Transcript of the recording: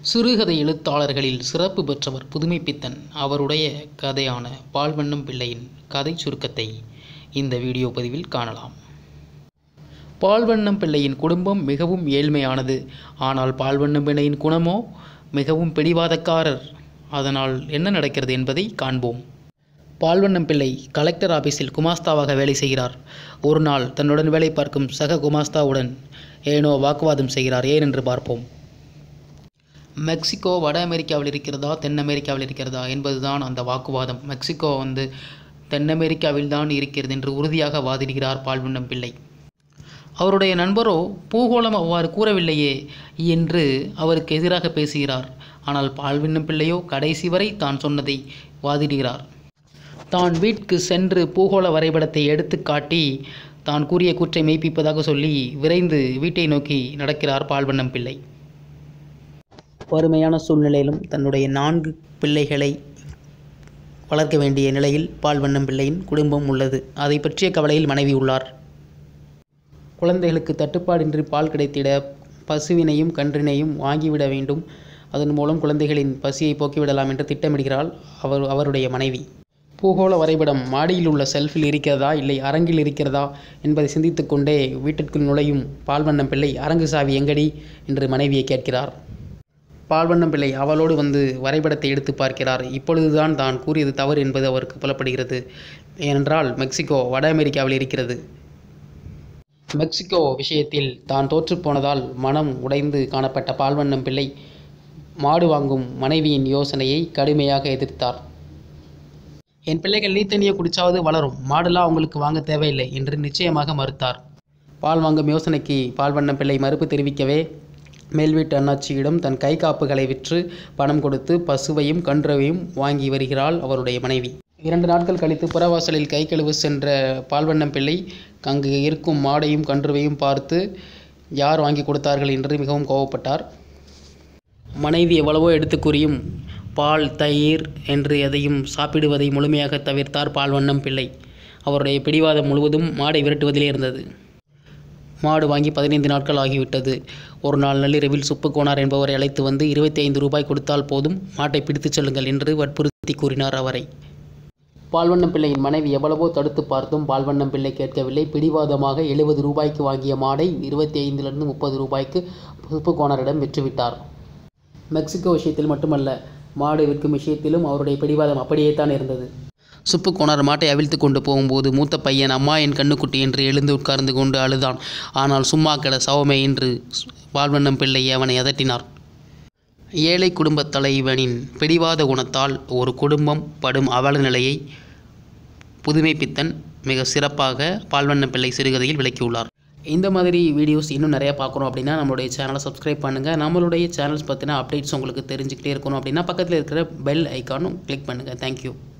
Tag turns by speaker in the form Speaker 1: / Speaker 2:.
Speaker 1: சிறுகதை எழுத்தாளர்களில் சிறப்பு பெற்றவர் புதுமைப்பித்தன் அவருடைய கதையான பால்வண்ணம் பிள்ளையின் கதை சுருக்கத்தை இந்த வீடியோ பதிவில் காணலாம் பால்வண்ணம் பிள்ளையின் குடும்பம் மிகவும் ஏழ்மையானது ஆனால் பால்வண்ணம் பிள்ளையின் குணமோ மிகவும் பிடிவாதக்காரர் அதனால் என்ன நடக்கிறது என்பதை காண்போம் பால்வண்ணம் பிள்ளை கலெக்டர் ஆபீஸில் குமாஸ்தாவாக வேலை செய்கிறார் ஒரு நாள் தன்னுடன் வேலை பார்க்கும் சக குமாஸ்தாவுடன் ஏனோ வாக்குவாதம் செய்கிறார் ஏன் என்று பார்ப்போம் மெக்சிகோ வட அமெரிக்காவில் இருக்கிறதா தென் அமெரிக்காவில் இருக்கிறதா என்பதுதான் அந்த வாக்குவாதம் மெக்சிகோ வந்து தென் அமெரிக்காவில் தான் இருக்கிறது என்று உறுதியாக வாதிடுகிறார் பால்வண்ணம் பிள்ளை அவருடைய நண்பரோ பூகோளம் அவ்வாறு கூறவில்லையே என்று அவருக்கு எதிராக பேசுகிறார் ஆனால் பால்விண்ணம் பிள்ளையோ கடைசி வரை தான் சொன்னதை வாதிடுகிறார் தான் வீட்டுக்கு சென்று பூகோள வரைபடத்தை எடுத்து காட்டி தான் கூறிய கூற்றை மெய்ப்பிப்பதாக சொல்லி விரைந்து வீட்டை நோக்கி நடக்கிறார் பால்வண்ணம் பிள்ளை வறுமையான சூழ்நிலையிலும் தன்னுடைய நான்கு பிள்ளைகளை வளர்க்க வேண்டிய நிலையில் பால்வண்ணம் பிள்ளையின் குடும்பம் உள்ளது அதை பற்றிய கவலையில் மனைவி உள்ளார் குழந்தைகளுக்கு தட்டுப்பாடின்றி பால் கிடைத்திட பசுவினையும் கன்றினையும் வாங்கிவிட வேண்டும் அதன் மூலம் குழந்தைகளின் பசியை போக்கிவிடலாம் என்று திட்டமிடுகிறாள் அவர் அவருடைய மனைவி பூகோள வரைபடம் மாடியில் உள்ள செல்ஃபில் இருக்கிறதா இல்லை அரங்கில் இருக்கிறதா என்பதை சிந்தித்து கொண்டே வீட்டிற்குள் நுழையும் பால்வண்ணம் பிள்ளை அரங்கு சாவி எங்கடி என்று மனைவியை கேட்கிறார் பால்வண்ணம் பிள்ளை அவளோடு வந்து வரைபடத்தை எடுத்து பார்க்கிறார் இப்பொழுதுதான் தான் கூறியது தவறு என்பது அவருக்கு புலப்படுகிறது ஏனென்றால் மெக்சிகோ வட அமெரிக்காவில் இருக்கிறது மெக்சிகோ விஷயத்தில் தான் தோற்றுப்போனதால் மனம் உடைந்து காணப்பட்ட பால்வண்ணம் பிள்ளை மாடு வாங்கும் மனைவியின் யோசனையை கடுமையாக எதிர்த்தார் என் பிள்ளைகள் நீத்தண்ணியை குடிச்சாவது வளரும் மாடுலாம் அவங்களுக்கு வாங்க தேவையில்லை என்று நிச்சயமாக மறுத்தார் பால் வாங்கும் யோசனைக்கு பால்வண்ணம் பிள்ளை மறுப்பு தெரிவிக்கவே மேல்வீட்டு அண்ணாச்சியிடம் தன் கை காப்புகளை விற்று பணம் கொடுத்து பசுவையும் கன்றுவையும் வாங்கி வருகிறாள் அவருடைய மனைவி இரண்டு நாட்கள் கழித்து புறவாசலில் கை கழுவு சென்ற பால்வண்ணம் பிள்ளை அங்கு இருக்கும் மாடையும் கன்றுவையும் பார்த்து யார் வாங்கி கொடுத்தார்கள் என்று மிகவும் கோவப்பட்டார் மனைவி எவ்வளவோ எடுத்து கூறியும் பால் தயிர் என்று எதையும் சாப்பிடுவதை முழுமையாக தவிர்த்தார் பால்வண்ணம் பிள்ளை அவருடைய பிடிவாதம் முழுவதும் மாடை விரட்டுவதிலே இருந்தது மாடு வாங்கி பதினைந்து நாட்கள் ஆகிவிட்டது ஒரு நாள் நள்ளிரவில் சுப்பு கோனார் என்பவரை அழைத்து வந்து இருபத்தி ஐந்து ரூபாய் கொடுத்தால் போதும் மாட்டை பிடித்துச் செல்லுங்கள் என்று வற்புறுத்தி கூறினார் அவரை பால்வண்ணம் பிள்ளையின் மனைவி எவ்வளவோ தடுத்து பார்த்தும் பால்வண்ணம் பிள்ளை கேட்கவில்லை பிடிவாதமாக எழுபது ரூபாய்க்கு வாங்கிய மாடை இருபத்தி ஐந்திலிருந்து முப்பது ரூபாய்க்கு சுப்பு கோனாரிடம் விற்றுவிட்டார் மெக்சிகோ விஷயத்தில் மட்டுமல்ல மாடு விற்கும் விஷயத்திலும் அவருடைய பிடிவாதம் அப்படியே தான் இருந்தது சுப்பு கோணர் மாட்டை அவிழ்த்து கொண்டு போகும்போது மூத்த பையன் அம்மா என் கண்ணுக்குட்டி என்று எழுந்து உட்கார்ந்து கொண்டு அழுதான் ஆனால் சும்மா கிட சவமே என்று பால்வண்ணம் பிள்ளை அவனை அதட்டினார் ஏழை குடும்பத் தலைவனின் பிடிவாத குணத்தால் ஒரு குடும்பம் படும் அவல நிலையை புதுமை பித்தன் மிக சிறப்பாக பால்வண்ணம் பிள்ளை சிறுகதையில் விளக்கியுள்ளார் இந்த மாதிரி வீடியோஸ் இன்னும் நிறையா பார்க்குறோம் அப்படின்னா நம்மளுடைய சேனலை சப்ஸ்கிரைப் பண்ணுங்கள் நம்மளுடைய சேனல்ஸ் பற்றின அப்டேட்ஸ் உங்களுக்கு தெரிஞ்சுக்கிட்டே இருக்கணும் அப்படின்னா பக்கத்தில் இருக்கிற பெல் ஐக்கானும் கிளிக் பண்ணுங்கள் தேங்க்யூ